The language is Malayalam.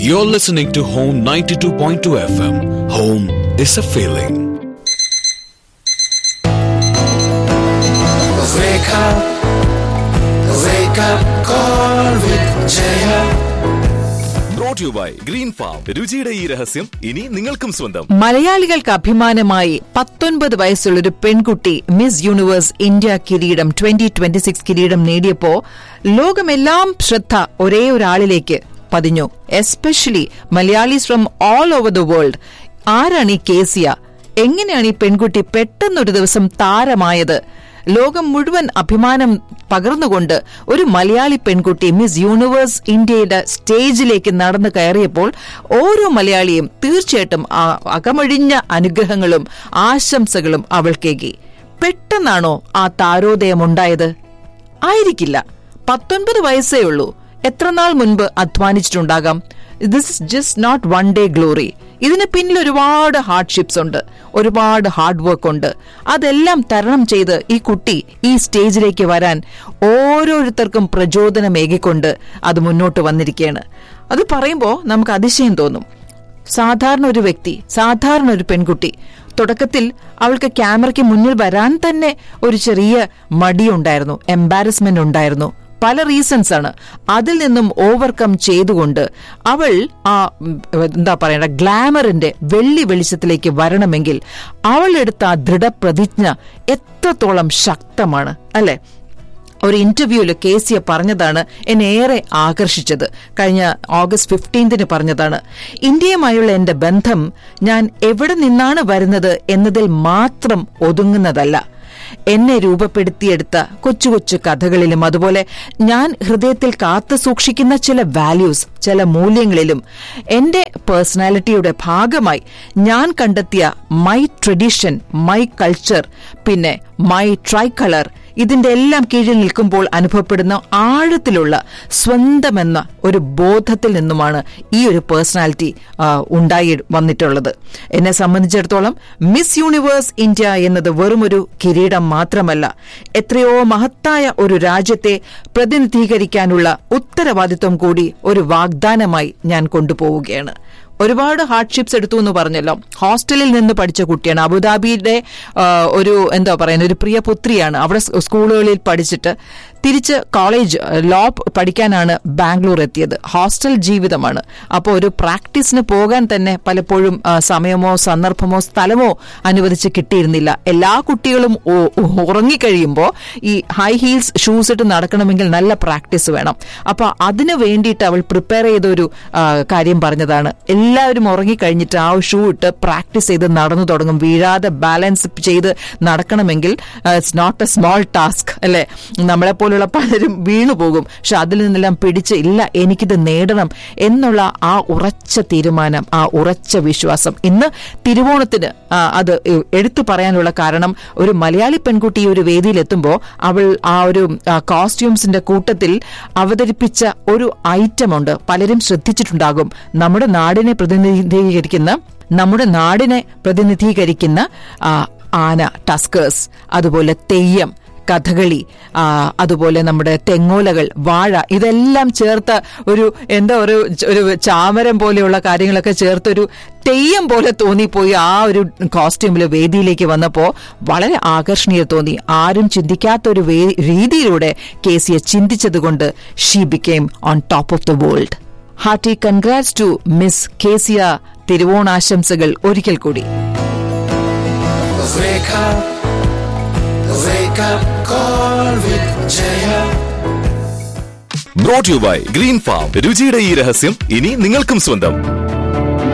You're listening to Home 92.2 FM. Home is a feeling. Wake up, wake up, call with Jaya. Brought you by green farm രുചിയുടെ ഈ രഹസ്യം ഇനി നിങ്ങൾക്കും സ്വന്തം മലയാളികൾക്ക് അഭിമാനമായി പത്തൊൻപത് വയസ്സുള്ളൊരു പെൺകുട്ടി മിസ് യൂണിവേഴ്സ് ഇന്ത്യ കിരീടം ട്വന്റി ട്വന്റി സിക്സ് കിരീടം നേടിയപ്പോ ലോകമെല്ലാം ശ്രദ്ധ ഒരേ ഒരാളിലേക്ക് പതിഞ്ഞു especially Malayalees from all over the world ആരാണ് ഈ കേസിയ എങ്ങനെയാണ് ഈ പെൺകുട്ടി പെട്ടെന്നൊരു ദിവസം താരമായത് ലോകം മുഴുവൻ അഭിമാനം പകർന്നുകൊണ്ട് ഒരു മലയാളി പെൺകുട്ടി മിസ് യൂണിവേഴ്സ് ഇന്ത്യയുടെ സ്റ്റേജിലേക്ക് നടന്നു കയറിയപ്പോൾ ഓരോ മലയാളിയും തീർച്ചയായിട്ടും ആ അകമഴിഞ്ഞ അനുഗ്രഹങ്ങളും ആശംസകളും അവൾക്കേകി പെട്ടെന്നാണോ ആ താരോദയമുണ്ടായത് ആയിരിക്കില്ല പത്തൊൻപത് വയസ്സേ ഉള്ളൂ എത്ര നാൾ മുൻപ് അധ്വാനിച്ചിട്ടുണ്ടാകാം this is just not one day glory ഇതിന് പിന്നിൽ ഒരുപാട് ഹാർഡ്ഷിപ്സ് ഉണ്ട് ഒരുപാട് ഹാർഡ് വർക്ക് ഉണ്ട് അതെല്ലാം തരണം ചെയ്ത് ഈ കുട്ടി ഈ സ്റ്റേജിലേക്ക് വരാൻ ഓരോരുത്തർക്കും പ്രചോദനമേകിക്കൊണ്ട് അത് മുന്നോട്ട് വന്നിരിക്കുകയാണ് അത് പറയുമ്പോൾ നമുക്ക് അതിശയം തോന്നും സാധാരണ ഒരു വ്യക്തി സാധാരണ ഒരു പെൺകുട്ടി തുടക്കത്തിൽ അവൾക്ക് ക്യാമറയ്ക്ക് മുന്നിൽ വരാൻ തന്നെ ഒരു ചെറിയ മടിയുണ്ടായിരുന്നു എംബാരസ്മെന്റ് ഉണ്ടായിരുന്നു പല റീസൺസ് ആണ് അതിൽ നിന്നും ഓവർകം ചെയ്തുകൊണ്ട് അവൾ ആ ഉം, എന്താ പറയണ്ട ഗ്ലാമറിന്റെ വെള്ളി വെളിച്ചത്തിലേക്ക് വരണമെങ്കിൽ അവൾ എടുത്ത ആ ദൃഢപ്രതിജ്ഞ എത്രത്തോളം ശക്തമാണ് അല്ലെ ഒരു ഇന്റർവ്യൂവിൽ കേസിയ പറഞ്ഞതാണ് എന്നെ ഏറെ ആകർഷിച്ചത് കഴിഞ്ഞ ഓഗസ്റ്റ് ഫിഫ്റ്റീൻതിന് പറഞ്ഞതാണ് ഇന്ത്യയുമായുള്ള എന്റെ ബന്ധം ഞാൻ എവിടെ നിന്നാണ് വരുന്നത് എന്നതിൽ മാത്രം ഒതുങ്ങുന്നതല്ല എന്നെ രൂപപ്പെടുത്തിയെടുത്ത കൊച്ചു കൊച്ചു കഥകളിലും അതുപോലെ ഞാൻ ഹൃദയത്തിൽ കാത്തു സൂക്ഷിക്കുന്ന ചില വാല്യൂസ് ചില മൂല്യങ്ങളിലും എന്റെ പേഴ്സണാലിറ്റിയുടെ ഭാഗമായി ഞാൻ കണ്ടെത്തിയ മൈ ട്രഡീഷൻ മൈ കൾച്ചർ പിന്നെ മൈ ട്രൈ കളർ ഇതിന്റെ എല്ലാം കീഴിൽ നിൽക്കുമ്പോൾ അനുഭവപ്പെടുന്ന ആഴത്തിലുള്ള സ്വന്തമെന്ന ഒരു ബോധത്തിൽ നിന്നുമാണ് ഈ ഒരു പേഴ്സണാലിറ്റി ആ, ഉണ്ടായി വന്നിട്ടുള്ളത് എന്നെ സംബന്ധിച്ചിടത്തോളം മിസ് യൂണിവേഴ്സ് ഇന്ത്യ എന്നത് വെറുമൊരു കിരീടം മാത്രമല്ല എത്രയോ മഹത്തായ ഒരു രാജ്യത്തെ പ്രതിനിധീകരിക്കാനുള്ള ഉത്തരവാദിത്വം കൂടി ഒരു വാഗ്ദാനമായി ഞാൻ കൊണ്ടുപോവുകയാണ് ഒരുപാട് ഹാർഡ്ഷിപ്സ് എടുത്തു എന്ന് പറഞ്ഞല്ലോ ഹോസ്റ്റലിൽ നിന്ന് പഠിച്ച കുട്ടിയാണ് അബുദാബിയുടെ ആ, ഒരു എന്താ പറയുന്നത് ഒരു പ്രിയ പുത്രിയാണ് അവിടെ സ് സ്കൂളുകളിൽ പഠിച്ചിട്ട് തിരിച്ച് കോളേജ് ലോ പഠിക്കാനാണ് ബാംഗ്ലൂർ എത്തിയത് ഹോസ്റ്റൽ ജീവിതമാണ് അപ്പോൾ ഒരു പ്രാക്ടീസിന് പോകാൻ തന്നെ പലപ്പോഴും ആ, സമയമോ സന്ദർഭമോ സ്ഥലമോ അനുവദിച്ച് കിട്ടിയിരുന്നില്ല എല്ലാ കുട്ടികളും ഉ- ഉ- ഉറങ്ങിക്കഴിയുമ്പോൾ ഈ ഹൈ ഹീൽസ് ഷൂസ് ഇട്ട് നടക്കണമെങ്കിൽ നല്ല പ്രാക്ടീസ് വേണം അപ്പൊ അതിനു വേണ്ടിയിട്ട് അവൾ പ്രിപ്പയർ ചെയ്ത ഒരു ആ, കാര്യം പറഞ്ഞതാണ് എല്ലാവരും ഉറങ്ങിക്കഴിഞ്ഞിട്ട് ആ ഷൂ ഇട്ട് പ്രാക്ടീസ് ചെയ്ത് നടന്നു തുടങ്ങും വീഴാതെ ബാലൻസ് ചെയ്ത് നടക്കണമെങ്കിൽ it's not a small task അല്ലെ നമ്മളെ പോലുള്ള പലരും വീണു പോകും പക്ഷെ അതിൽ നിന്നെല്ലാം പിടിച്ച് ഇല്ല എനിക്കിത് നേടണം എന്നുള്ള ആ ഉറച്ച തീരുമാനം ആ ഉറച്ച വിശ്വാസം ഇന്ന് തിരുവോണത്തിന് ആ, അത് എടുത്തു പറയാനുള്ള കാരണം ഒരു മലയാളി പെൺകുട്ടി ഈ ഒരു വേദിയിൽ എത്തുമ്പോൾ അവൾ ആ ഒരു കോസ്റ്റ്യൂംസിന്റെ കൂട്ടത്തിൽ അവതരിപ്പിച്ച ഒരു ഐറ്റം ഉണ്ട് പലരും ശ്രദ്ധിച്ചിട്ടുണ്ടാകും നമ്മുടെ നാടിനെ പ്രതിനിധീകരിക്കുന്ന നമ്മുടെ നാടിനെ പ്രതിനിധീകരിക്കുന്ന ആ, ആന ടസ്കേഴ്സ് അതുപോലെ തെയ്യം കഥകളി ആ, അതുപോലെ നമ്മുടെ തെങ്ങോലകൾ വാഴ ഇതെല്ലാം ചേർത്ത ഒരു എന്താ ഒരു ഒരു ചാമരം പോലെയുള്ള കാര്യങ്ങളൊക്കെ ചേർത്തൊരു തെയ്യം പോലെ തോന്നിപ്പോയി ആ ഒരു കോസ്റ്റ്യൂമിൽ വേദിയിലേക്ക് വന്നപ്പോൾ വളരെ ആകർഷണീയ തോന്നി ആരും ചിന്തിക്കാത്ത ഒരു വേ- രീതിയിലൂടെ കേസിയെ ചിന്തിച്ചതുകൊണ്ട് she became on top of the world hearty congrats to miss Keziah തിരുവോണാശംസകൾ ഒരിക്കൽ കൂടി Wake up, wake up, call with Jaya. Brought you by green farm രുചിയുടെ ഈ രഹസ്യം ഇനി നിങ്ങൾക്കും സ്വന്തം